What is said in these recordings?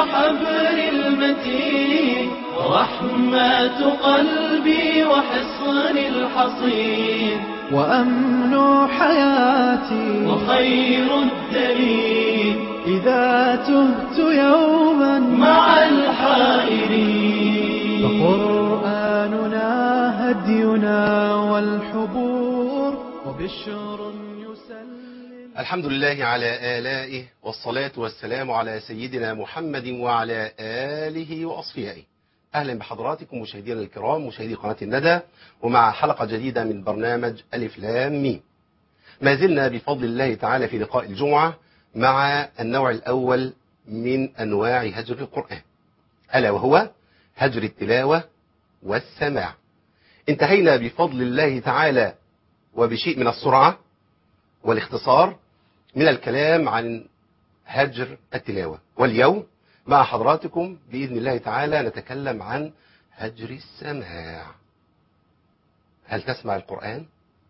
حبل المتين ورحمة قلبي وحصن الحصين وأمن حياتي وخير الدليل إذا تهت يوما مع الحائرين فقرآننا هدينا والحبور وبشر يسلم الحمد لله على آلائه والصلاة والسلام على سيدنا محمد وعلى آله وأصفيائه أهلا بحضراتكم مشاهدينا الكرام مشاهدي قناة الندى ومع حلقة جديدة من برنامج ألف لام ميم ما زلنا بفضل الله تعالى في لقاء الجمعة مع النوع الأول من أنواع هجر القرآن ألا وهو هجر التلاوة والسماع انتهينا بفضل الله تعالى وبشيء من السرعة والاختصار من الكلام عن هجر التلاوة واليوم مع حضراتكم بإذن الله تعالى نتكلم عن هجر السماع هل تسمع القرآن؟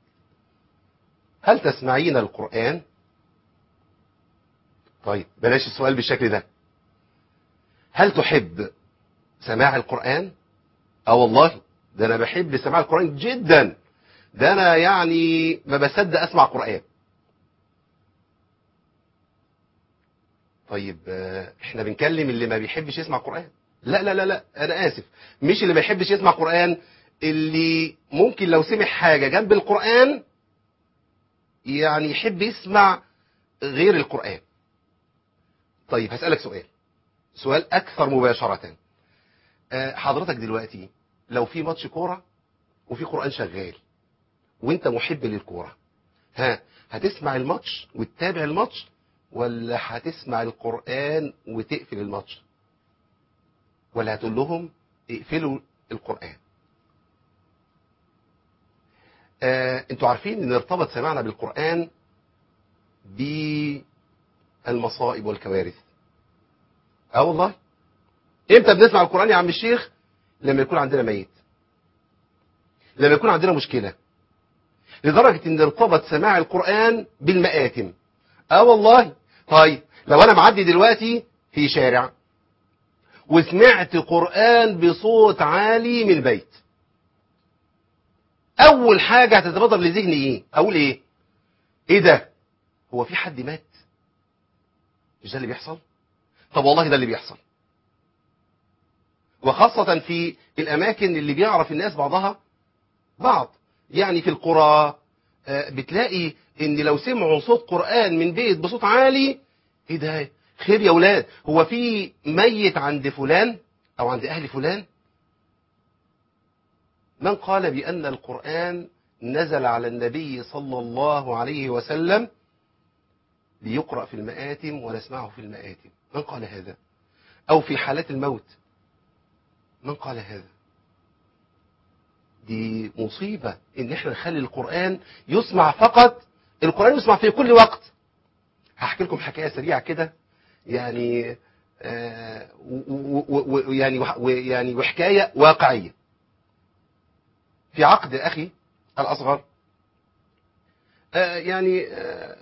هل تسمعين القرآن؟ طيب بلاش السؤال بالشكل ده هل تحب سماع القرآن؟ اه والله ده انا بحب سماع القرآن جدا ده انا يعني ما بصدق اسمع قرآن طيب آه، احنا بنكلم اللي ما بيحبش يسمع قرآن لا لا لا لا انا اسف مش اللي ما بيحبش يسمع قرآن اللي ممكن لو سمع حاجة جنب القرآن يعني يحب يسمع غير القرآن طيب هسألك سؤال سؤال أكثر مباشرة آه، حضرتك دلوقتي لو في ماتش كورة وفي قرآن شغال وانت محب للكورة ها هتسمع الماتش وتتابع الماتش ولا هتسمع القرآن وتقفل الماتش ولا هتقول لهم اقفلوا القرآن آه، انتوا عارفين ان ارتبط سماعنا بالقرآن بالمصائب والكوارث اه والله امتى بنسمع القرآن يا عم الشيخ لما يكون عندنا ميت لما يكون عندنا مشكلة لدرجة ان ارتبط سماع القرآن بالمآتم اه والله طيب لو انا معدي دلوقتي في شارع وسمعت قرآن بصوت عالي من البيت اول حاجة هتتبادر لذهني ايه اقول ايه ايه ده هو في حد مات مش ده اللي بيحصل طب والله ده اللي بيحصل وخاصة في الأماكن اللي بيعرف الناس بعضها بعض يعني في القرى آه، بتلاقي ان لو سمعوا صوت قرآن من بيت بصوت عالي ايه ده خير يا ولاد هو في ميت عند فلان او عند اهل فلان من قال بأن القرآن نزل على النبي صلى الله عليه وسلم ليقرأ في المآتم ونسمعه في المآتم من قال هذا أو في حالات الموت من قال هذا دي مصيبة ان احنا نخلي القرآن يسمع فقط القرآن يسمع في كل وقت هحكي لكم حكاية سريعة كده يعني آه ويعني ويعني وحكاية واقعية في عقد أخي الأصغر آه يعني آه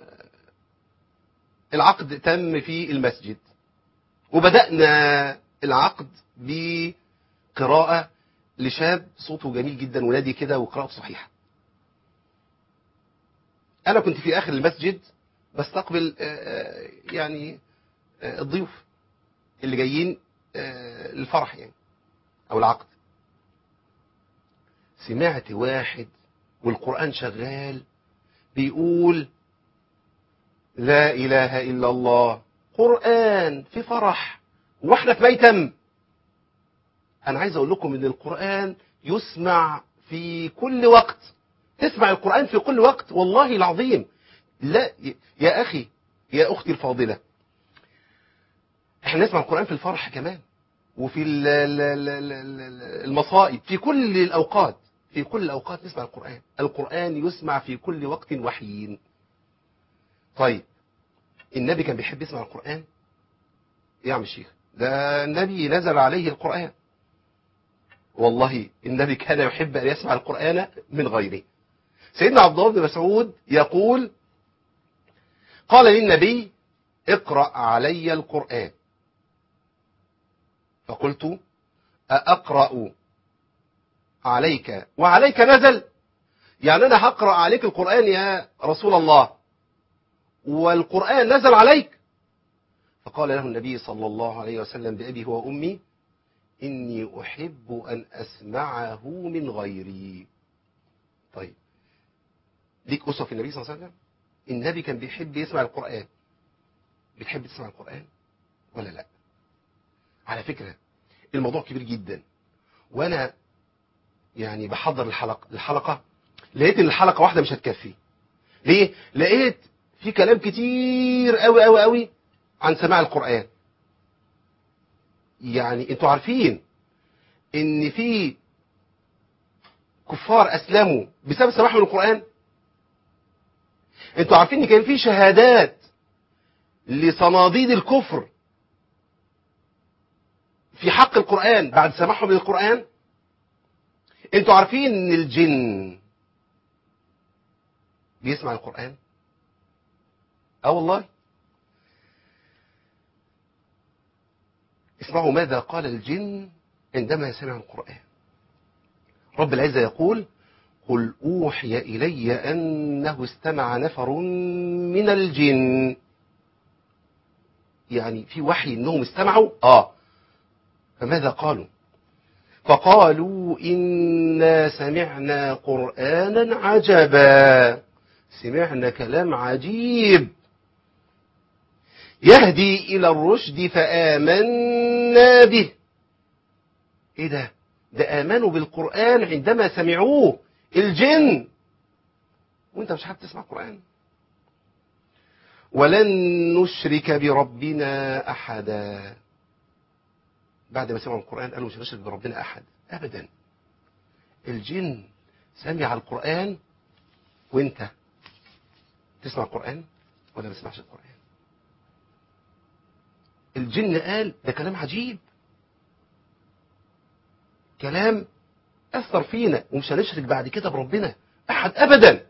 العقد تم في المسجد وبدأنا العقد بقراءة لشاب صوته جميل جدا ونادي كده وقراءته صحيحة أنا كنت في آخر المسجد بستقبل آه يعني آه الضيوف اللي جايين آه للفرح يعني أو العقد سمعت واحد والقرآن شغال بيقول لا إله إلا الله قرآن في فرح واحنا في ميتم أنا عايز أقول لكم إن القرآن يسمع في كل وقت تسمع القرآن في كل وقت والله العظيم لا يا أخي يا أختي الفاضلة احنا نسمع القرآن في الفرح كمان وفي المصائب في كل الأوقات في كل الأوقات نسمع القرآن القرآن يسمع في كل وقت وحيين طيب النبي كان بيحب يسمع القرآن يا عم الشيخ ده النبي نزل عليه القرآن والله النبي كان يحب أن يسمع القرآن من غيره سيدنا عبد الله بن مسعود يقول قال للنبي اقرأ علي القرآن فقلت أأقرأ عليك وعليك نزل يعني أنا هقرأ عليك القرآن يا رسول الله والقرآن نزل عليك فقال له النبي صلى الله عليه وسلم بأبي هو أمي إني أحب أن أسمعه من غيري طيب ليك أسوة في النبي صلى الله عليه وسلم النبي كان بيحب يسمع القرآن بتحب تسمع القرآن ولا لا على فكرة الموضوع كبير جدا وأنا يعني بحضر الحلقة الحلقة لقيت ان الحلقة واحدة مش هتكفي ليه لقيت في كلام كتير قوي قوي قوي عن سماع القرآن يعني انتوا عارفين ان في كفار اسلموا بسبب سماعهم القرآن انتوا عارفين ان كان في شهادات لصناديد الكفر في حق القرآن بعد سماعهم للقرآن انتوا عارفين ان الجن بيسمع القرآن اه والله اسمعوا ماذا قال الجن عندما سمعوا القرآن رب العزة يقول قل أوحي إلي أنه استمع نفر من الجن يعني في وحي أنهم استمعوا آه فماذا قالوا فقالوا إنا سمعنا قرآنا عجبا سمعنا كلام عجيب يهدي إلى الرشد فآمنا به إيه ده ده آمنوا بالقرآن عندما سمعوه الجن وانت مش حابب تسمع قرآن ولن نشرك بربنا أحدا بعد ما سمعوا القرآن قالوا مش هنشرك بربنا أحد أبدا الجن سمع القرآن وانت تسمع القرآن ولا ما تسمعش القرآن الجن قال ده كلام عجيب كلام أثر فينا ومش هنشرك بعد كده بربنا أحد أبدا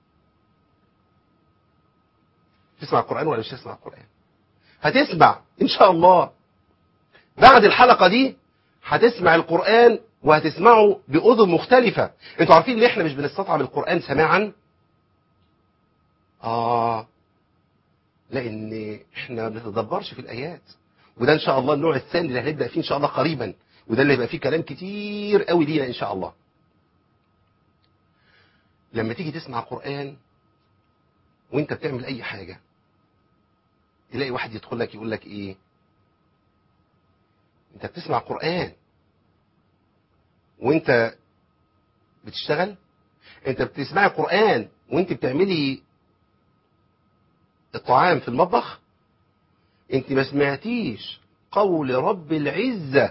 تسمع القرآن ولا مش تسمع القرآن هتسمع إن شاء الله بعد الحلقة دي هتسمع القرآن وهتسمعه بأذن مختلفة انتوا عارفين ليه احنا مش بنستطعم القرآن سماعا آه لأن احنا ما بنتدبرش في الآيات وده إن شاء الله النوع الثاني اللي هنبدأ فيه إن شاء الله قريبا وده اللي هيبقى فيه كلام كتير قوي لينا إن شاء الله لما تيجي تسمع قرآن وانت بتعمل أي حاجة تلاقي واحد يدخل لك يقول لك إيه انت بتسمع قرآن وانت بتشتغل انت بتسمعي قرآن وانت بتعملي الطعام في المطبخ انت ما سمعتيش قول رب العزة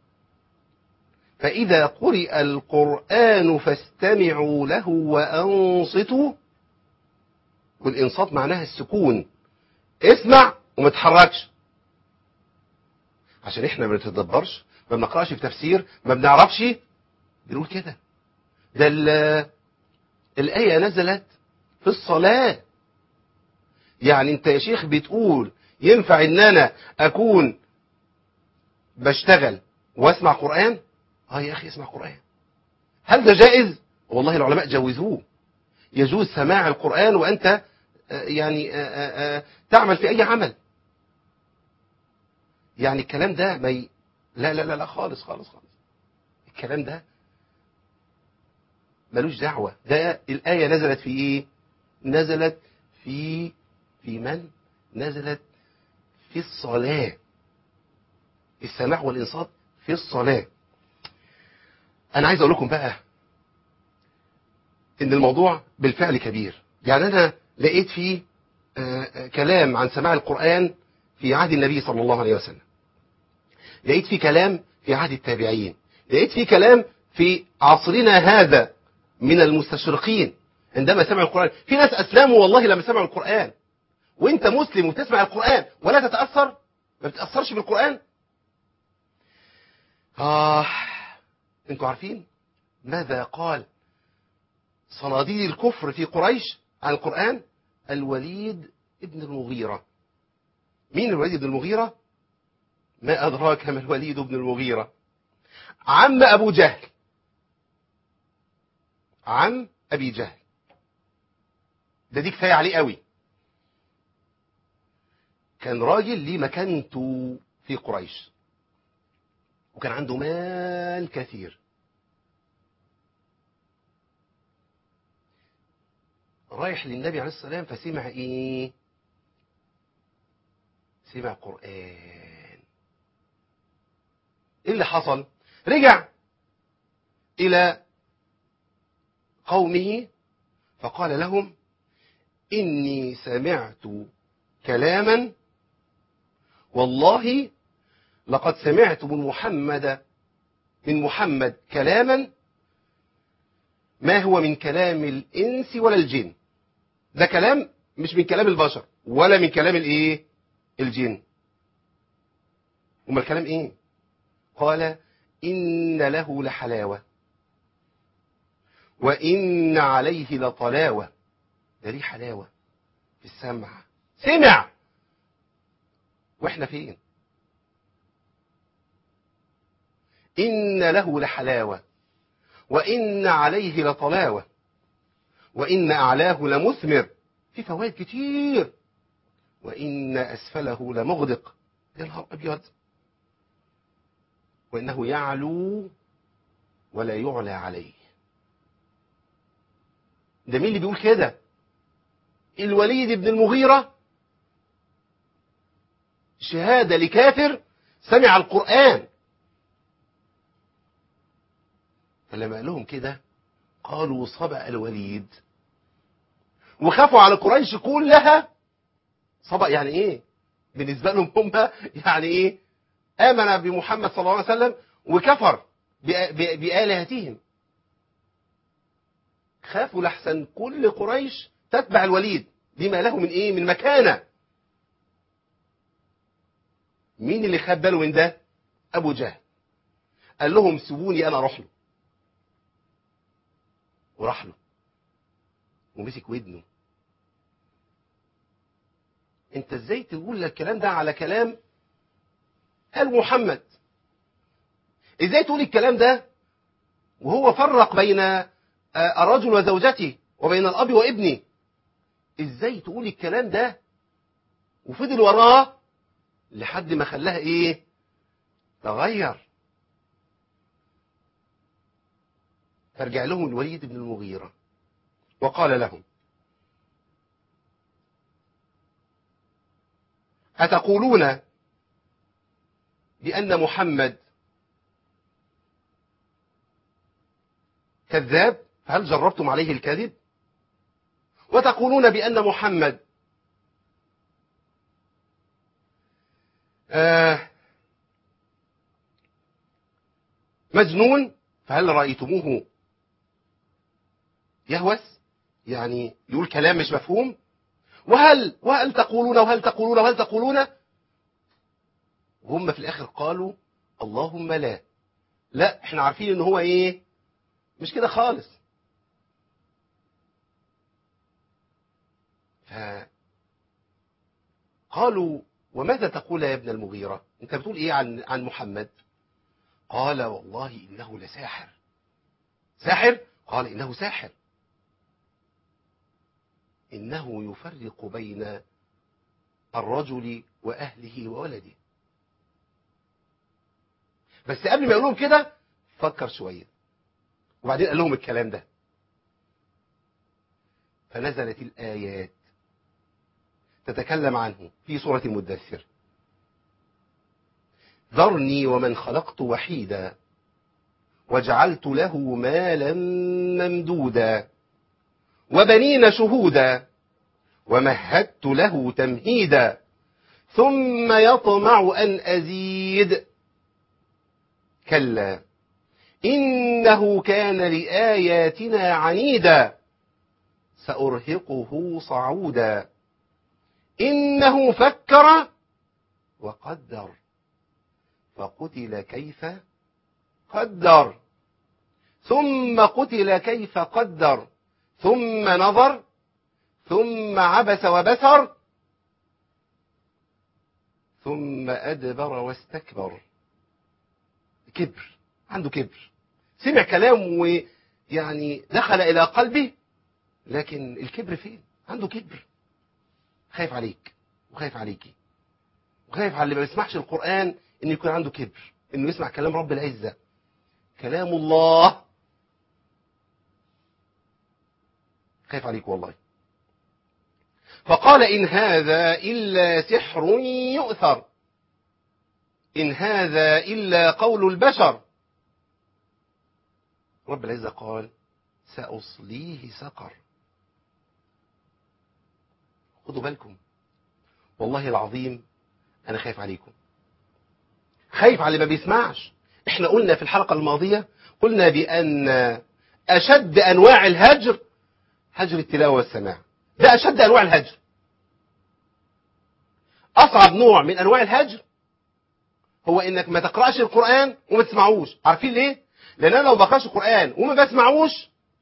فإذا قرئ القرآن فاستمعوا له وأنصتوا والإنصات معناها السكون اسمع وما تحركش عشان احنا ما بنتدبرش ما بنقراش في تفسير ما بنعرفش بنقول كده ده الآية نزلت في الصلاة يعني انت يا شيخ بتقول ينفع ان انا اكون بشتغل واسمع قرآن اه يا اخي اسمع قرآن هل ده جائز والله العلماء جوزوه يجوز سماع القرآن وانت يعني تعمل في اي عمل يعني الكلام ده ما ي... لا لا لا لا خالص خالص خالص الكلام ده ملوش دعوة ده الآية نزلت في ايه نزلت في في من نزلت في الصلاة السماع والإنصات في الصلاة أنا عايز أقول لكم بقى إن الموضوع بالفعل كبير يعني أنا لقيت فيه كلام عن سماع القرآن في عهد النبي صلى الله عليه وسلم لقيت فيه كلام في عهد التابعين لقيت فيه كلام في عصرنا هذا من المستشرقين عندما سمعوا القرآن في ناس أسلموا والله لما سمعوا القرآن وانت مسلم وتسمع القرآن ولا تتأثر ما بتتأثرش بالقرآن آه انتوا عارفين ماذا قال صناديد الكفر في قريش عن القرآن الوليد ابن المغيرة مين الوليد بن المغيرة ما أدراك ما الوليد بن المغيرة عم أبو جهل عم أبي جهل ده دي كفاية عليه قوي كان راجل ليه مكانته في قريش وكان عنده مال كثير رايح للنبي عليه السلام فسمع ايه سمع قرآن ايه اللي حصل رجع الى قومه فقال لهم اني سمعت كلاما والله لقد سمعت من محمد من محمد كلاما ما هو من كلام الإنس ولا الجن ده كلام مش من كلام البشر ولا من كلام الايه الجن امال الكلام ايه قال إن له لحلاوة وإن عليه لطلاوة ده ليه حلاوة في السمع سمع واحنا فين إن له لحلاوة وإن عليه لطلاوة وإن أعلاه لمثمر في فوائد كتير وإن أسفله لمغدق يا نهار أبيض وإنه يعلو ولا يعلى عليه ده مين اللي بيقول كده الوليد بن المغيرة شهادة لكافر سمع القرآن فلما قال لهم كده قالوا صبأ الوليد وخافوا على قريش كلها صبأ يعني ايه بالنسبة لهم هم يعني ايه آمن بمحمد صلى الله عليه وسلم وكفر بآلهتهم خافوا لحسن كل قريش تتبع الوليد بما له من ايه من مكانه مين اللي خد باله من ده ابو جهل قال لهم سيبوني انا اروح له وراح له ومسك ودنه انت ازاي تقول الكلام ده على كلام قال محمد ازاي تقول الكلام ده وهو فرق بين الرجل وزوجته وبين الاب وابنه ازاي تقول الكلام ده وفضل وراه لحد ما خلاها ايه تغير فرجع لهم الوليد بن المغيرة وقال لهم أتقولون بأن محمد كذاب فهل جربتم عليه الكذب وتقولون بأن محمد آه مجنون فهل رأيتموه يهوس يعني يقول كلام مش مفهوم وهل وهل تقولون وهل تقولون وهل تقولون وهم في الآخر قالوا اللهم لا لا احنا عارفين ان هو ايه مش كده خالص ف قالوا وماذا تقول يا ابن المغيرة انت بتقول ايه عن عن محمد قال والله انه لساحر ساحر قال انه ساحر انه يفرق بين الرجل واهله وولده بس قبل ما يقول لهم كده فكر شويه وبعدين قال لهم الكلام ده فنزلت الايات تتكلم عنه في سورة المدثر ذرني ومن خلقت وحيدا وجعلت له مالا ممدودا وبنين شهودا ومهدت له تمهيدا ثم يطمع أن أزيد كلا إنه كان لآياتنا عنيدا سأرهقه صعودا إنه فكر وقدر فقتل كيف قدر ثم قتل كيف قدر ثم نظر ثم عبس وبسر ثم أدبر واستكبر كبر عنده كبر سمع كلام ويعني دخل إلى قلبه لكن الكبر فين عنده كبر خايف عليك وخايف عليكي وخايف على اللي ما بيسمعش القرآن إنه يكون عنده كبر إنه يسمع كلام رب العزة كلام الله خايف عليك والله فقال إن هذا إلا سحر يؤثر إن هذا إلا قول البشر رب العزة قال سأصليه سقر خدوا بالكم والله العظيم أنا خايف عليكم خايف على اللي ما بيسمعش احنا قلنا في الحلقة الماضية قلنا بأن أشد أنواع الهجر هجر التلاوة والسماع ده أشد أنواع الهجر أصعب نوع من أنواع الهجر هو إنك ما تقرأش القرآن وما تسمعوش عارفين ليه؟ لأن أنا لو بقرأش القرآن وما بسمعوش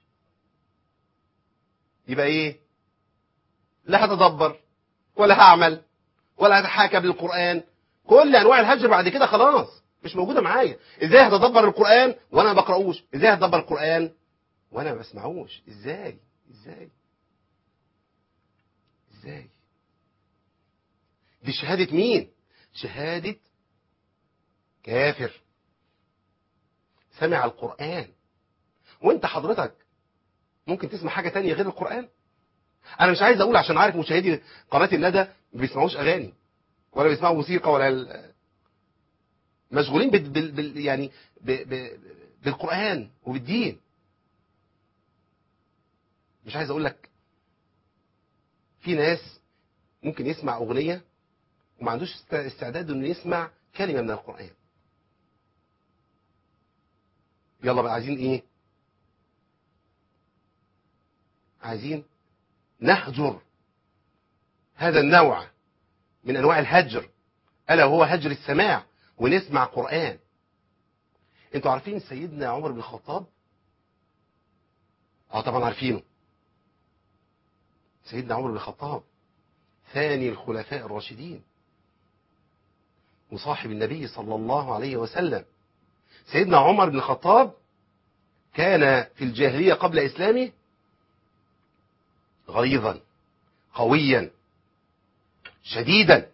يبقى إيه؟ لا هتدبر ولا هعمل ولا هتحاكم للقرآن كل أنواع الهجر بعد كده خلاص مش موجودة معايا إزاي هتدبر القرآن وأنا ما بقرأوش إزاي هتدبر القرآن وأنا ما بسمعوش إزاي إزاي إزاي دي شهادة مين شهادة كافر سمع القرآن وانت حضرتك ممكن تسمع حاجة تانية غير القرآن انا مش عايز اقول عشان عارف مشاهدي قناة الندى ما بيسمعوش اغاني ولا بيسمعوا موسيقى ولا ال... مشغولين بال... بال... بال... يعني ب... ب... بالقرآن وبالدين مش عايز اقول لك في ناس ممكن يسمع اغنية وما عندوش است- استعداد انه يسمع كلمة من القرآن يلا بقى عايزين ايه عايزين نهجر هذا النوع من انواع الهجر الا هو هجر السماع ونسمع قرآن انتوا عارفين سيدنا عمر بن الخطاب اه طبعا عارفينه سيدنا عمر بن الخطاب ثاني الخلفاء الراشدين وصاحب النبي صلى الله عليه وسلم سيدنا عمر بن الخطاب كان في الجاهلية قبل إسلامه غليظا قويا شديدا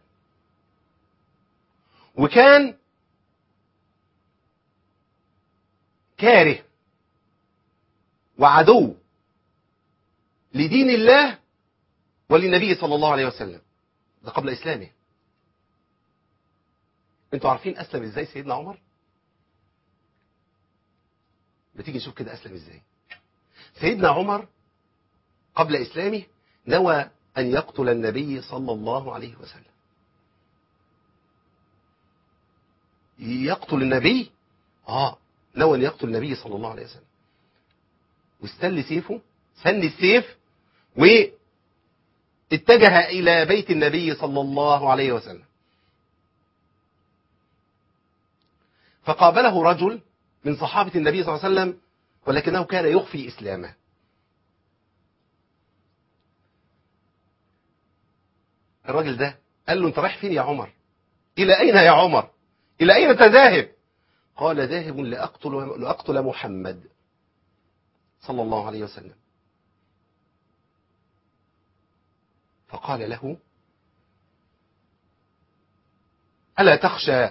وكان كاره وعدو لدين الله وللنبي صلى الله عليه وسلم ده قبل إسلامه انتوا عارفين أسلم إزاي سيدنا عمر بتيجي نشوف كده أسلم إزاي سيدنا عمر قبل إسلامه نوى أن يقتل النبي صلى الله عليه وسلم يقتل النبي آه نوى أن يقتل النبي صلى الله عليه وسلم واستل سيفه سن السيف واتجه إلى بيت النبي صلى الله عليه وسلم فقابله رجل من صحابة النبي صلى الله عليه وسلم ولكنه كان يخفي إسلامه الراجل ده قال له انت رايح فين يا عمر الى اين يا عمر الى اين انت ذاهب قال ذاهب لاقتل لاقتل محمد صلى الله عليه وسلم فقال له الا تخشى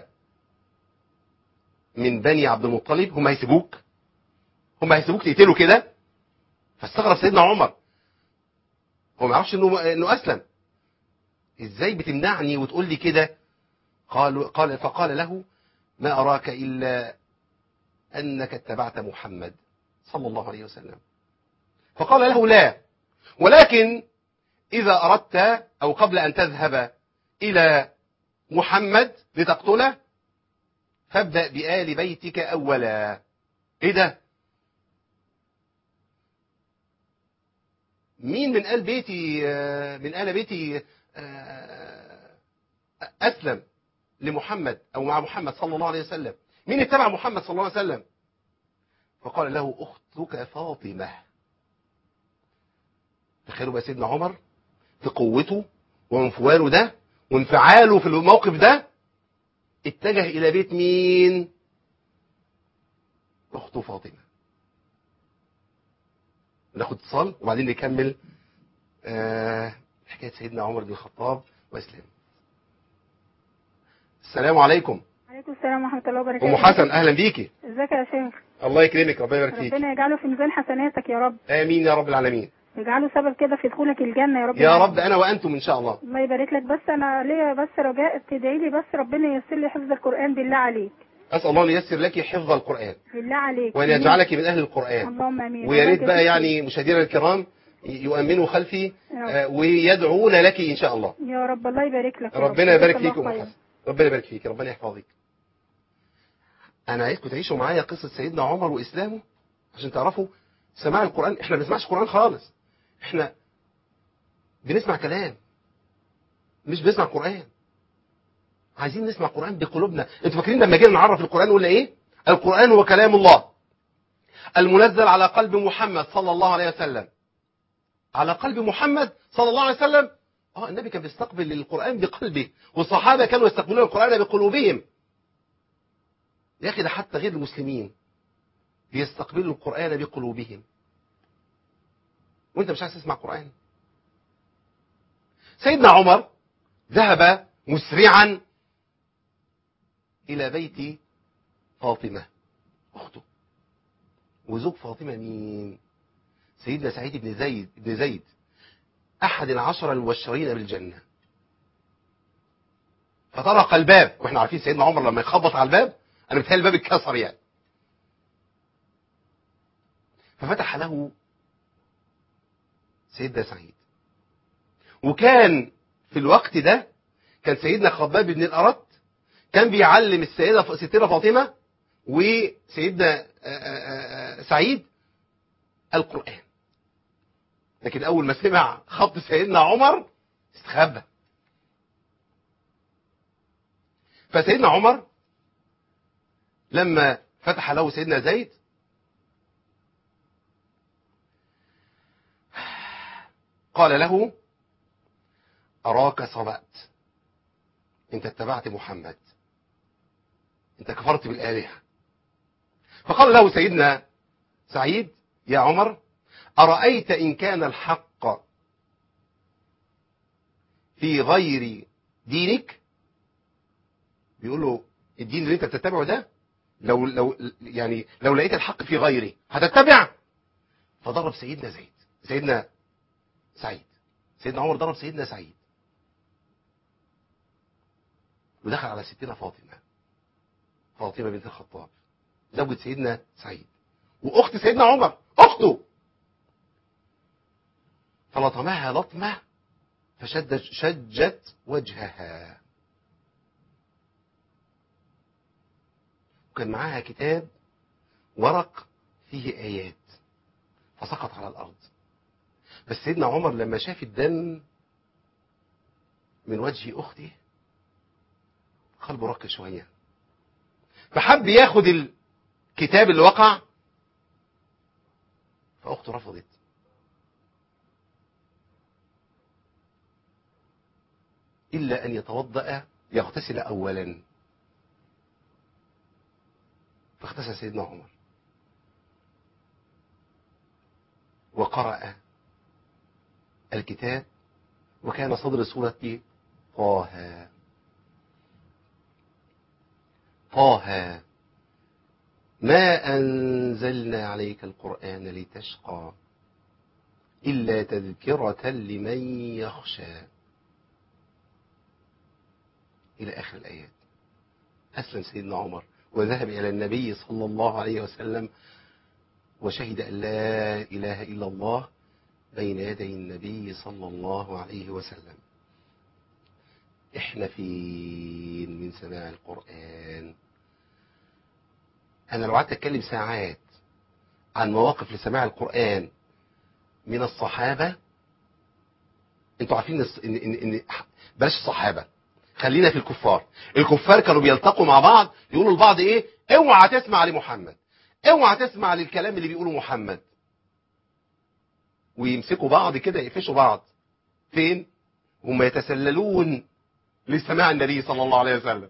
من بني عبد المطلب هم هيسيبوك هم هيسيبوك تقتله كده فاستغرب سيدنا عمر هو ما يعرفش انه انه اسلم ازاي بتمنعني وتقول لي كده قال قال فقال له ما اراك الا انك اتبعت محمد صلى الله عليه وسلم فقال له لا ولكن اذا اردت او قبل ان تذهب الى محمد لتقتله فابدا بآل بيتك اولا ايه ده مين من آل بيتي من آل بيتي أسلم لمحمد أو مع محمد صلى الله عليه وسلم مين اتبع محمد صلى الله عليه وسلم فقال له أختك فاطمة تخيلوا بقى سيدنا عمر في قوته وانفواله ده وانفعاله في الموقف ده اتجه الى بيت مين اخته فاطمه ناخد اتصال وبعدين نكمل آه حكايه سيدنا عمر بن الخطاب واسلام السلام عليكم عليكم السلام ورحمة الله وبركاته ام حسن اهلا بيكي ازيك يا شيخ الله يكرمك ربنا يبارك فيك ربنا يجعله في ميزان حسناتك يا رب امين يا رب العالمين يجعله سبب كده في دخولك الجنة يا رب يا العالمين. رب انا وانتم ان شاء الله الله يبارك لك بس انا ليا بس رجاء تدعي لي بس ربنا ييسر لي حفظ القرآن بالله عليك اسال الله ان ييسر لك حفظ القران بالله عليك وان يجعلك من اهل القران اللهم امين ويا ريت الله بقى يجزيك يعني مشاهدينا الكرام يؤمنوا خلفي يا رب. آه، ويدعون لك ان شاء الله يا رب الله يبارك لك يا رب. ربنا يبارك جزاك فيك الله ام خير. حسن ربنا يبارك فيك ربنا يحفظك انا عايزكم تعيشوا معايا قصه سيدنا عمر واسلامه عشان تعرفوا سماع القران احنا ما بنسمعش قران خالص احنا بنسمع كلام مش بنسمع قران عايزين نسمع قران بقلوبنا انتوا فاكرين لما جينا نعرف القران قلنا ايه القران هو كلام الله المنزل على قلب محمد صلى الله عليه وسلم على قلب محمد صلى الله عليه وسلم اه النبي كان بيستقبل القرآن بقلبه والصحابة كانوا يستقبلون القرآن بقلوبهم يا أخي ده حتى غير المسلمين بيستقبلوا القرآن بقلوبهم وانت مش عايز تسمع قرآن سيدنا عمر ذهب مسرعا إلى بيت فاطمة أخته وزوج فاطمة مين سيدنا سعيد بن زيد بن زيد أحد العشرة المبشرين بالجنة فطرق الباب واحنا عارفين سيدنا عمر لما يخبط على الباب انا بتهيألي الباب اتكسر يعني ففتح له سيدنا سعيد وكان في الوقت ده كان سيدنا خباب بن الأرت كان بيعلم السيدة ستنا فاطمة وسيدنا آه، آه، آه، سعيد القرآن لكن أول ما سمع خط سيدنا عمر استخبى فسيدنا عمر لما فتح له سيدنا زيد قال له أراك صبأت أنت اتبعت محمد أنت كفرت بالآلهة فقال له سيدنا سعيد يا عمر أرأيت إن كان الحق في غير دينك بيقول له الدين اللي انت بتتبعه ده لو لو يعني لو لقيت الحق في غيره هتتبع فضرب سيدنا زيد سيدنا سعيد سيدنا عمر ضرب سيدنا سعيد ودخل على ستنا فاطمة فاطمة بنت الخطاب زوجة سيدنا سعيد وأخت سيدنا عمر أخته فلطمها لطمة فشدت شجت وجهها وكان معاها كتاب ورق فيه آيات فسقط على الأرض بس سيدنا عمر لما شاف الدم من وجه أخته قلبه رق شوية فحب ياخد الكتاب اللي وقع فأخته رفضت إلا أن يتوضأ يغتسل أولا فاغتسل سيدنا عمر وقرأ الكتاب وكان صدر سورة طه طه ما أنزلنا عليك القرآن لتشقى إلا تذكرة لمن يخشى إلى آخر الآيات أسلم سيدنا عمر وذهب إلى النبي صلى الله عليه وسلم وشهد أن لا إله إلا الله بين يدي النبي صلى الله عليه وسلم احنا فين من سماع القرآن انا لو قعدت اتكلم ساعات عن مواقف لسماع القرآن من الصحابة انتوا عارفين إن- ان ان, إن بلاش الصحابة خلينا في الكفار الكفار كانوا بيلتقوا مع بعض يقولوا لبعض ايه اوعى تسمع لمحمد اوعى تسمع للكلام اللي بيقوله محمد ويمسكوا بعض كده يقفشوا بعض فين هم يتسللون لسماع النبي صلى الله عليه وسلم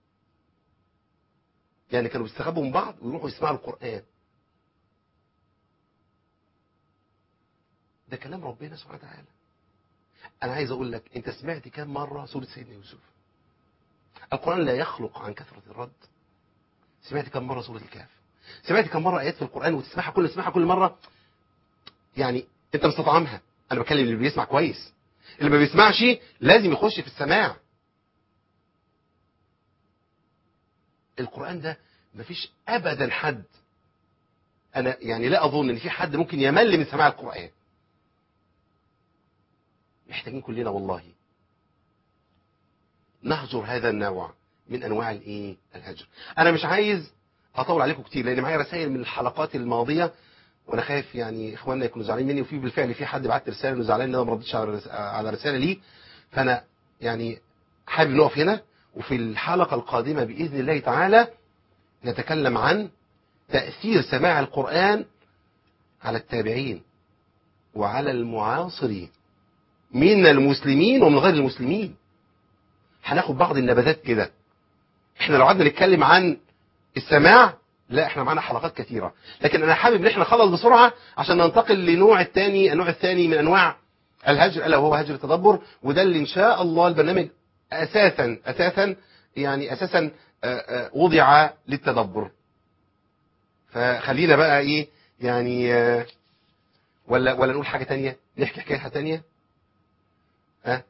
يعني كانوا بيستخبوا من بعض ويروحوا يسمعوا القرآن ده كلام ربنا سبحانه وتعالى انا عايز اقول لك انت سمعت كام مرة سورة سيدنا يوسف القرآن لا يخلق عن كثرة الرد سمعت كم مرة سورة الكهف سمعت كم مرة آيات في القرآن وتسمعها كل تسمعها كل مرة يعني انت مستطعمها انا بكلم اللي بيسمع كويس اللي ما بيسمعش لازم يخش في السماع القرآن ده مفيش ابدا حد انا يعني لا اظن ان في حد ممكن يمل من سماع القرآن محتاجين كلنا والله نهجر هذا النوع من انواع الايه الهجر انا مش عايز اطول عليكم كتير لان معايا رسائل من الحلقات الماضيه وانا خايف يعني اخواننا يكونوا زعلانين مني وفي بالفعل في حد بعت رساله انه زعلان ان انا ما ردتش على رس- على رساله ليه فانا يعني حابب نقف هنا وفي الحلقه القادمه باذن الله تعالى نتكلم عن تاثير سماع القران على التابعين وعلى المعاصرين من المسلمين ومن غير المسلمين هناخد بعض النبذات كده احنا لو قعدنا نتكلم عن السماع لا احنا معانا حلقات كثيرة لكن انا حابب ان احنا نخلص بسرعة عشان ننتقل لنوع الثاني النوع الثاني من انواع الهجر الا وهو هجر التدبر وده اللي ان شاء الله البرنامج اساسا اساسا يعني اساسا آه، آه، وضع للتدبر فخلينا بقى ايه يعني آه، ولا ولا نقول حاجة تانية نحكي حكاية تانية ها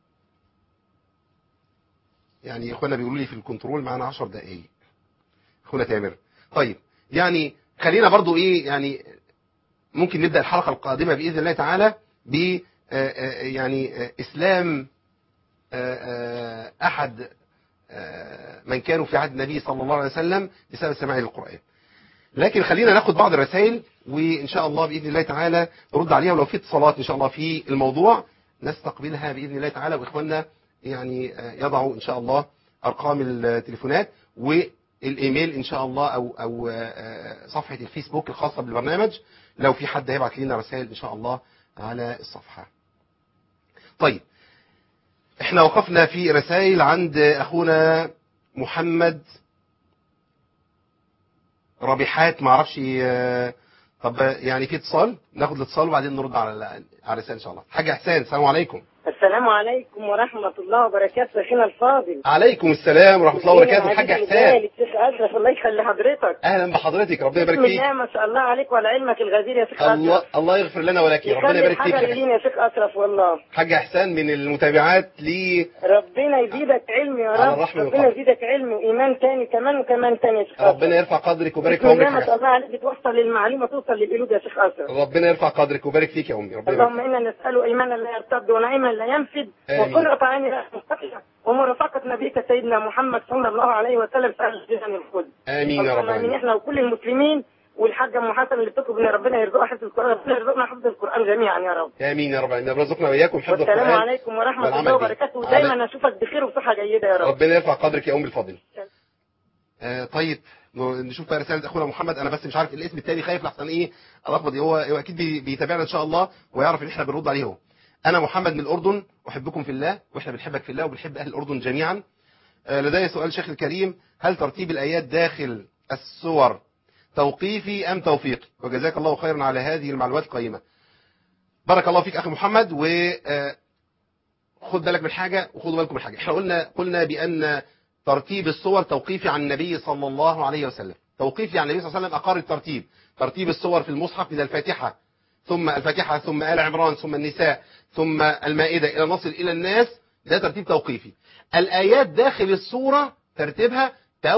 يعني اخوانا بيقولوا لي في الكنترول معانا 10 دقايق اخونا تامر طيب يعني خلينا برضو ايه يعني ممكن نبدا الحلقه القادمه باذن الله تعالى ب آه، آه، يعني آه، اسلام آه، آه، احد آه، من كانوا في عهد النبي صلى الله عليه وسلم بسبب سماع القران لكن خلينا ناخد بعض الرسائل وان شاء الله باذن الله تعالى نرد عليها ولو في اتصالات ان شاء الله في الموضوع نستقبلها باذن الله تعالى واخواننا يعني آه، يضعوا ان شاء الله ارقام التليفونات والايميل ان شاء الله او او آه، آه، صفحه الفيسبوك الخاصه بالبرنامج لو في حد هيبعت لنا رسائل ان شاء الله على الصفحه. طيب احنا وقفنا في رسائل عند اخونا محمد رابحات ما اعرفش آه، طب يعني في اتصال ناخد الاتصال وبعدين نرد على على الرسائل ان شاء الله. حاج احسان السلام عليكم. السلام عليكم ورحمة الله وبركاته أخينا الفاضل عليكم السلام ورحمه الله وبركاته الحاج احسان. الشيخ أشرف الله يخلي حضرتك اهلا بحضرتك ربنا يبارك بسم فيك. الله ما شاء الله عليك وعلى علمك الغزير يا شيخ الله أشرف الله يغفر لنا ولك ربنا يخلي يبارك فيك الحجر يا لينا يا شيخ أشرف والله حاج احسان من المتابعات لي ربنا يزيدك علم يا على رب الرحمة ربنا والفضل. يزيدك علم وإيمان تاني كمان وكمان تاني يا شيخ ربنا أشرف يرفع قدرك ويبارك في بسم الله عمرك ما يا شاء حاج الله عليك بتوصل للمعلومة توصل للقلوب يا شيخ أشرف ربنا يرفع قدرك ويبارك فيك يا امي ربنا اللهم يبارك إنا نسأل إيمانا لا يرتد ونعيما لا ينفد آمين. وقرة عين لا تنقطع ومرافقة نبيك سيدنا محمد صلى الله عليه وسلم سأل جزاء الخلد امين يا رب اللهم امين العالمين احنا وكل المسلمين والحاجه ام حسن اللي بتطلب ان ربنا يرزقها حفظ القران ربنا يرزقنا حفظ القران جميعا يا رب امين يا رب العالمين يرزقنا واياكم حفظ والسلام القران عليكم ورحمه والعمل الله به. وبركاته علي- ودايما اشوفك بخير وصحه جيده يا رب ربنا يرفع قدرك يا ام الفضل آه طيب ن- نشوف بقى رساله اخونا محمد انا بس مش عارف الاسم التاني خايف لحسن ايه الخبط هو هو اكيد بي- بيتابعنا ان شاء الله ويعرف ان احنا بنرد عليه هو انا محمد من الاردن احبكم في الله واحنا بنحبك في الله وبنحب اهل الاردن جميعا آه لدي سؤال شيخ الكريم هل ترتيب الايات داخل السور توقيفي ام توفيقي وجزاك الله خيرا على هذه المعلومات القيمه بارك الله فيك اخي محمد و آه، خد بالك من حاجه وخدوا بالكم من حاجه احنا قلنا قلنا بان ترتيب الصور توقيفي عن النبي صلى الله عليه وسلم توقيفي عن النبي صلى الله عليه وسلم اقر الترتيب ترتيب الصور في المصحف من الفاتحه ثم الفاتحه ثم ال عمران ثم النساء ثم المائده الى نصل الى الناس ده ترتيب توقيفي الايات داخل السوره ترتيبها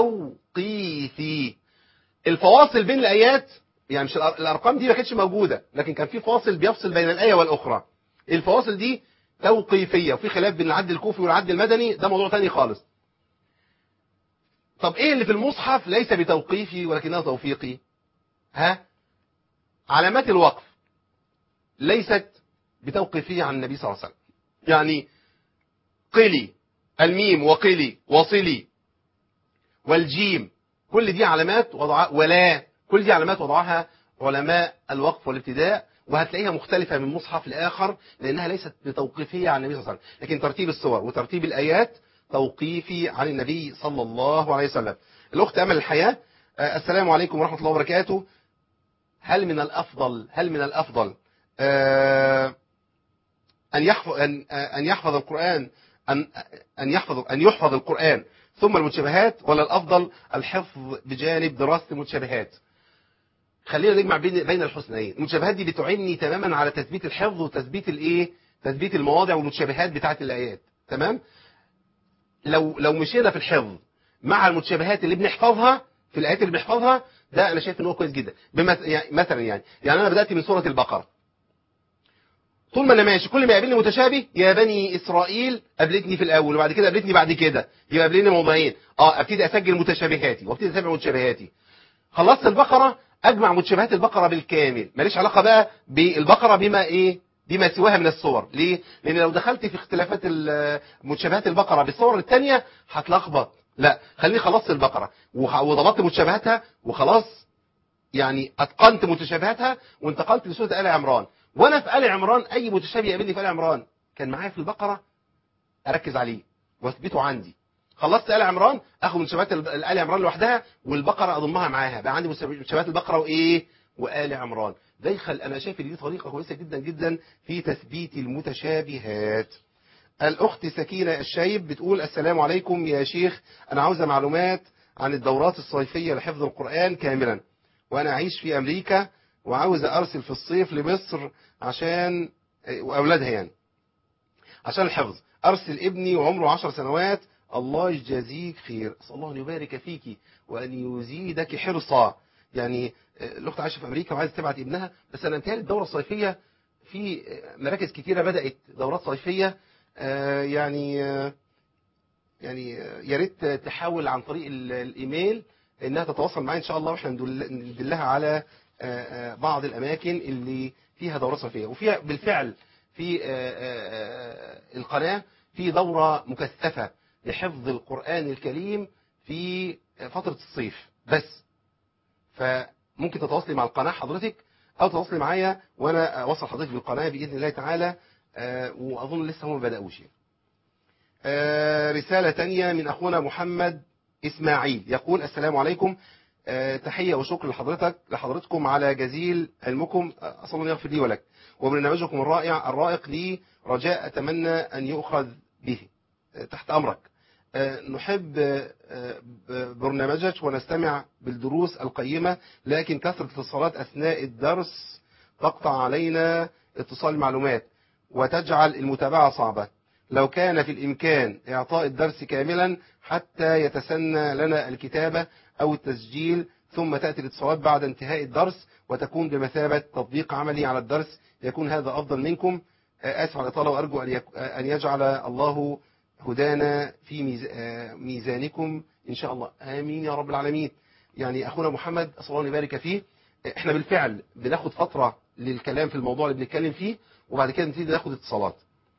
توقيفي الفواصل بين الايات يعني مش الأر- الارقام دي ما كانتش موجوده لكن كان في فاصل بيفصل بين الايه والاخرى الفواصل دي توقيفيه وفي خلاف بين العد الكوفي والعد المدني ده موضوع تاني خالص طب ايه اللي في المصحف ليس بتوقيفي ولكنه توفيقي ها علامات الوقف ليست بتوقيفية عن النبي صلى الله عليه وسلم يعني قلي الميم وقلي وصلي والجيم كل دي علامات وضع ولا كل دي علامات وضعها علماء الوقف والابتداء وهتلاقيها مختلفة من مصحف لآخر لأنها ليست بتوقيفية عن النبي صلى الله عليه وسلم لكن ترتيب الصور وترتيب الآيات توقيفي عن النبي صلى الله عليه وسلم الأخت أمل الحياة آه، السلام عليكم ورحمة الله وبركاته هل من الأفضل هل من الأفضل آه، أن يحفظ أن آه، أن يحفظ القرآن أن أن يحفظ أن يحفظ القرآن ثم المتشابهات ولا الأفضل الحفظ بجانب دراسة المتشابهات خلينا نجمع بين بين الحسنيين المتشابهات دي بتعني تماما على تثبيت الحفظ وتثبيت الايه تثبيت المواضع والمتشابهات بتاعه الايات تمام لو لو مشينا في الحفظ مع المتشابهات اللي بنحفظها في الايات اللي بنحفظها ده انا شايف ان هو كويس جدا بمث... يعني مثلا يعني يعني انا بدات من سوره البقره طول ما انا ماشي كل ما يقابلني متشابه يا بني اسرائيل قابلتني في الاول وبعد كده قابلتني بعد كده يبقى قابلني موضوعين اه ابتدي اسجل متشابهاتي وابتدي اتابع متشابهاتي خلصت البقره اجمع متشابهات البقره بالكامل ماليش علاقه بقى بالبقره بما ايه بما سواها من الصور ليه لان لو دخلت في اختلافات ال- متشابهات البقره بالصور الثانيه هتلخبط لا خليني خلصت البقره وخ- وضبطت متشابهاتها وخلاص يعني اتقنت متشابهاتها وانتقلت لسوره ال عمران وانا في ال عمران اي متشابه يقابلني في ال عمران كان معايا في البقره اركز عليه واثبته عندي خلصت ال عمران اخد متشابهات ال- ال عمران لوحدها والبقره اضمها معاها بقى عندي متشابهات البقره وايه وال عمران ده يخل انا شايف ان دي طريقه كويسه جدا جدا في تثبيت المتشابهات الاخت سكينه الشايب بتقول السلام عليكم يا شيخ انا عاوزه معلومات عن الدورات الصيفيه لحفظ القران كاملا وانا اعيش في امريكا وعاوزه ارسل في الصيف لمصر عشان واولادها يعني عشان الحفظ ارسل ابني وعمره عشر سنوات الله يجازيك خير اسال الله ان يبارك فيك وان يزيدك حرصا يعني آه، الاخت عايشه في امريكا وعايزه تبعت ابنها بس انا متهيألي الدوره الصيفيه في آه، مراكز كتيره بدات دورات صيفيه آه، يعني آه، يعني آه، يا ريت تحاول عن طريق ال- الايميل انها تتواصل معايا ان شاء الله واحنا ندل- ندلها على آه، آه، بعض الاماكن اللي فيها دورات صيفيه وفيها بالفعل في آه، آه، آه، القناه في دوره مكثفه لحفظ القران الكريم في فتره الصيف بس فممكن تتواصلي مع القناه حضرتك او تتواصلي معايا وانا اوصل حضرتك بالقناه باذن الله تعالى آه، واظن لسه هم ما بداوش يعني. آه، رسالة تانية من أخونا محمد إسماعيل يقول السلام عليكم آه، تحية وشكر لحضرتك لحضرتكم على جزيل علمكم آه، أسأل الله يغفر لي ولك وبرنامجكم الرائع الرائق لي رجاء أتمنى أن يؤخذ به آه، تحت أمرك آه، نحب آه، آه، ب- برنامجك ونستمع بالدروس القيمة لكن كثرة الاتصالات أثناء الدرس تقطع علينا اتصال المعلومات وتجعل المتابعة صعبة لو كان في الإمكان إعطاء الدرس كاملا حتى يتسنى لنا الكتابة أو التسجيل ثم تأتي الاتصالات بعد انتهاء الدرس وتكون بمثابة تطبيق عملي على الدرس يكون هذا أفضل منكم آه، آسف على الإطالة وأرجو أن يك- آه، أن يجعل الله هدانا في ميز- آه، ميزانكم إن شاء الله آمين يا رب العالمين يعني أخونا محمد أسأل الله أن يبارك فيه احنا بالفعل بناخد فترة للكلام في الموضوع اللي بنتكلم فيه وبعد كده نبتدي ناخد اتصالات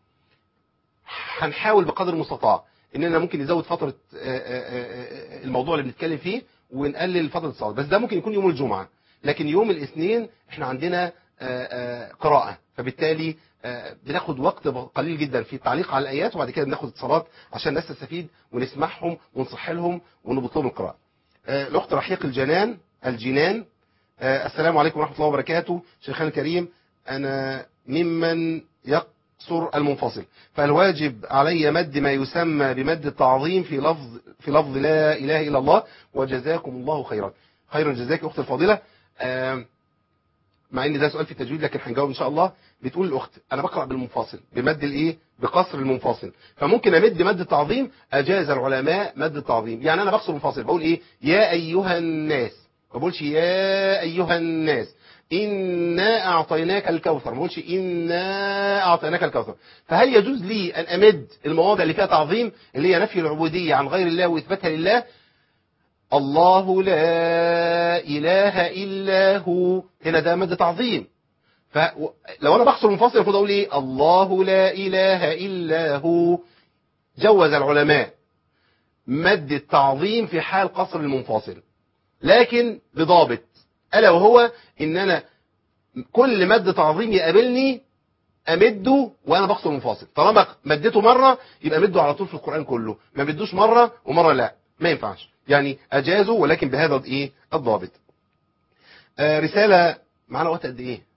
هنحاول بقدر المستطاع اننا ممكن نزود فترة آه، آه، آه، الموضوع اللي بنتكلم فيه ونقلل فترة الصلاة بس ده ممكن يكون يوم الجمعة لكن يوم الاثنين احنا عندنا آه، آه، قراءة فبالتالي آه، بناخد وقت قليل جدا في التعليق على الآيات وبعد كده بناخد اتصالات عشان الناس تستفيد ونسمعهم ونصح لهم ونضبط لهم القراءة آه، الأخت رحيق الجنان الجنان آه، السلام عليكم ورحمة الله وبركاته شيخنا الكريم أنا ممن يقصر المنفصل فالواجب علي مد ما يسمى بمد التعظيم في لفظ في لفظ لا إله إلا الله وجزاكم الله خيرا خيرا جزاك أخت الفاضلة آم، مع ان ده سؤال في التجويد لكن هنجاوب ان شاء الله بتقول الاخت انا بقرا بالمنفصل بمد الايه بقصر المنفصل فممكن امد مد التعظيم اجاز العلماء مد التعظيم يعني انا بقصر منفصل بقول ايه يا ايها الناس ما بقولش يا ايها الناس إنا أعطيناك الكوثر ما بقولش إنا أعطيناك الكوثر فهل يجوز لي أن أمد المواضع اللي فيها تعظيم اللي هي نفي العبودية عن غير الله وإثباتها لله الله لا إله إلا هو هنا ده مد تعظيم فلو أنا بحصر منفصل المفروض أقول إيه الله لا إله إلا هو جوز العلماء مد التعظيم في حال قصر المنفصل لكن بضابط ألا وهو إن أنا كل مد تعظيم يقابلني امده وانا بقصر منفصل طالما مدته مره يبقى مده على طول في القران كله ما مدوش مره ومره لا ما ينفعش يعني اجازوا ولكن بهذا الايه الضابط آه رساله معانا وقت قد ايه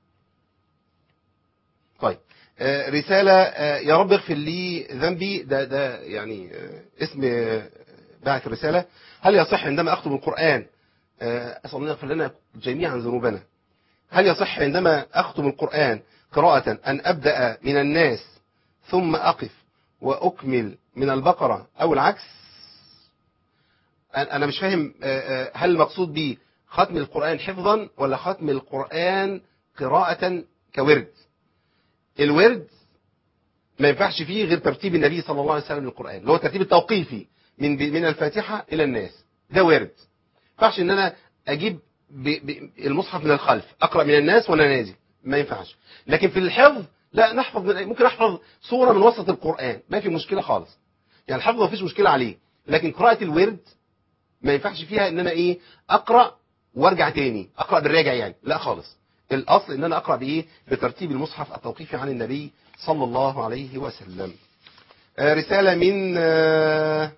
طيب آه رساله آه يا رب اغفر لي ذنبي ده ده يعني آه اسم آه، باعت الرساله هل يصح عندما اختم القران آه اسال الله يغفر لنا جميعا ذنوبنا هل يصح عندما أختم القرآن قراءة أن أبدأ من الناس ثم أقف وأكمل من البقرة أو العكس أنا أنا مش فاهم آه، آه، هل المقصود به ختم القرآن حفظا ولا ختم القرآن قراءة كورد الورد ما ينفعش فيه غير ترتيب النبي صلى الله عليه وسلم للقرآن اللي هو الترتيب التوقيفي من من الفاتحة إلى الناس ده ورد ما ينفعش ان انا اجيب ب... ب... المصحف من الخلف اقرا من الناس وانا نازل ما ينفعش لكن في الحفظ لا نحفظ من... ممكن احفظ سوره من وسط القران ما في مشكله خالص يعني الحفظ ما فيش مشكله عليه لكن قراءه الورد ما ينفعش فيها ان انا ايه اقرا وارجع تاني اقرا بالراجع يعني لا خالص الاصل ان انا اقرا بايه بترتيب المصحف التوقيفي عن النبي صلى الله عليه وسلم آه، رساله من آه،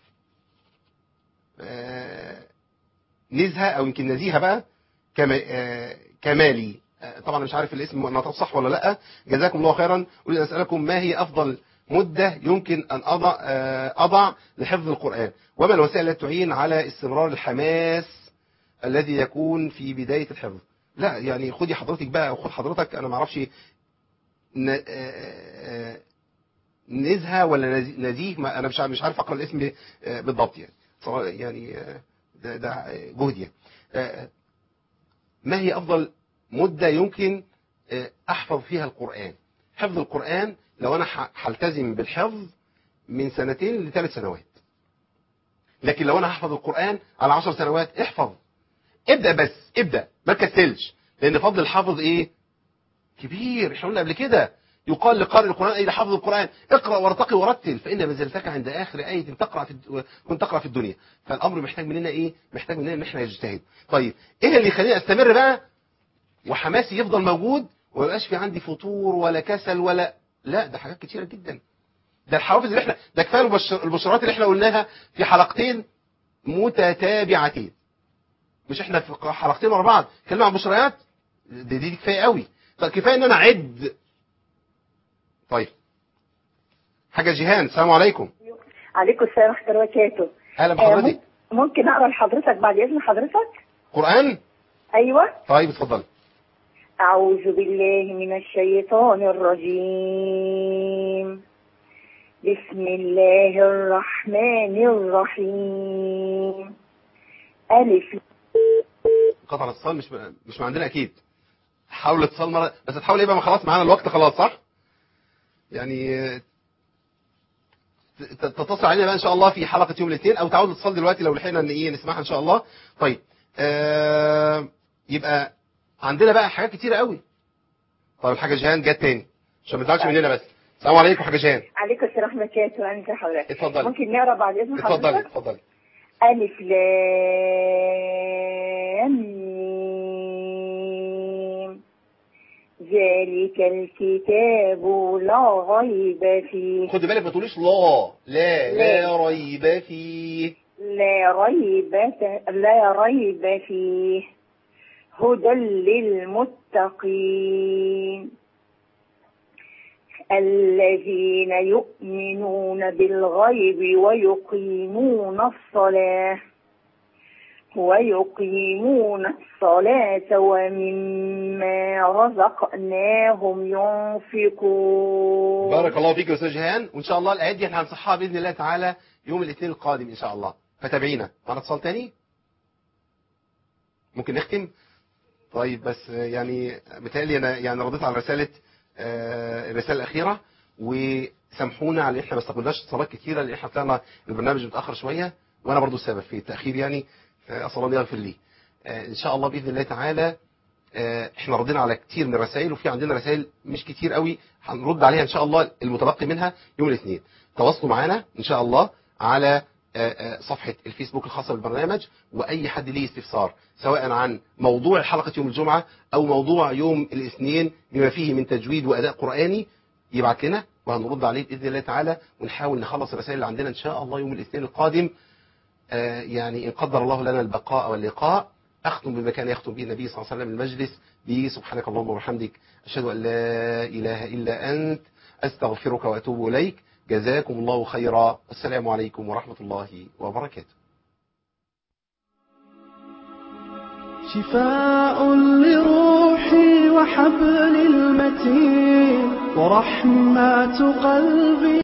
آه، نزهة او يمكن نزيهة بقى كما آه، كمالي آه، طبعا مش عارف الاسم نطق صح ولا لا جزاكم الله خيرا اريد ان اسالكم ما هي افضل مدة يمكن ان اضع آه، اضع لحفظ القرآن وما الوسائل التي تعين على استمرار الحماس الذي يكون في بداية الحفظ لا يعني خدي حضرتك بقى او خد حضرتك انا ما اعرفش ن- آه، آه، نزهة ولا نزي- نزيه ما انا مش عارف- مش عارف اقرا الاسم آه، بالضبط يعني صراحة يعني آه، ده ده جهد يعني آه، ما هي افضل مدة يمكن آه، احفظ فيها القرآن حفظ القرآن لو انا ح- هلتزم بالحفظ من سنتين لثلاث سنوات لكن لو انا هحفظ القرآن على عشر سنوات احفظ ابدأ بس ابدأ ما تكسلش لان فضل الحافظ ايه كبير احنا قلنا قبل كده يقال لقارئ القرآن أي لحافظ القرآن اقرأ وارتقي ورتل فإن منزلتك عند آخر آية تقرأ في الد- كنت تقرأ في الدنيا فالأمر محتاج مننا إيه محتاج مننا إن إحنا نجتهد طيب إيه اللي يخليني أستمر بقى وحماسي يفضل موجود وما يبقاش في عندي فتور ولا كسل ولا لا ده حاجات كتيرة جدا ده الحوافز اللي احنا ده كفايه البشر- البشرات اللي احنا قلناها في حلقتين متتابعتين مش احنا في حلقتين ورا بعض اتكلمنا عن بشريات دي, دي كفايه قوي طب كفايه ان انا اعد طيب حاجه جيهان السلام عليكم عليكم السلام ورحمة الله وبركاته اهلا آه، بحضرتك مم- ممكن أقرأ لحضرتك بعد إذن حضرتك قران أيوة طيب اتفضل أعوذ بالله من الشيطان الرجيم بسم الله الرحمن الرحيم ألف قطع الاتصال مش مش من عندنا اكيد حاول اتصال مره بس تحاول يبقى ما خلاص معانا الوقت خلاص صح يعني آه، ت- تتصل علينا بقى ان شاء الله في حلقه يوم الاثنين او تعود اتصال دلوقتي لو لحقنا ان ايه نسمعها ان شاء الله طيب آه يبقى عندنا بقى حاجات كتيره قوي طيب الحاجه جيهان جت تاني عشان ما تزعلش مننا بس السلام عليكم حاجه جيهان عليكم السلام ورحمة الله وبركاته أنت حضرتك اتفضلي. ممكن نقرأ بعد إذن اتفضلي حضرتك اتفضلي ألف لام ميم ذلك الكتاب لا ريب فيه خدي بالك ما تقوليش لا لا لا ريب فيه لا ريب لا ريب فيه هدى للمتقين الذين يؤمنون بالغيب ويقيمون الصلاة ويقيمون الصلاة ومما رزقناهم ينفقون بارك الله فيك يا استاذ جيهان وان شاء الله الايات دي احنا هنصحها باذن الله تعالى يوم الاثنين القادم ان شاء الله فتابعينا معنا اتصال تاني ممكن نختم طيب بس آه، يعني بتهيألي انا يعني رديت على رساله آه، الرساله الاخيره وسامحونا على ان احنا ما استقبلناش اتصالات كتيره لان احنا طلعنا البرنامج متاخر شويه وانا برضو السبب في التاخير يعني فاسال الله يغفر لي آه، ان شاء الله باذن الله تعالى آه، احنا ردينا على كتير من الرسائل وفي عندنا رسائل مش كتير قوي هنرد عليها ان شاء الله المتبقي منها يوم الاثنين تواصلوا معانا ان شاء الله على آه، آه، صفحة الفيسبوك الخاصة بالبرنامج وأي حد ليه استفسار سواء عن موضوع حلقة يوم الجمعة أو موضوع يوم الاثنين بما فيه من تجويد وأداء قرآني يبعت لنا وهنرد عليه بإذن الله تعالى ونحاول نخلص الرسائل اللي عندنا إن شاء الله يوم الاثنين القادم آه، يعني إن قدر الله لنا البقاء واللقاء أختم بما كان يختم به النبي صلى الله عليه وسلم المجلس بسبحانك اللهم وبحمدك أشهد أن لا إله إلا أنت أستغفرك وأتوب إليك جزاكم الله خيرا والسلام عليكم ورحمة الله وبركاته شفاء لروحي وحبل المتين ورحمة قلبي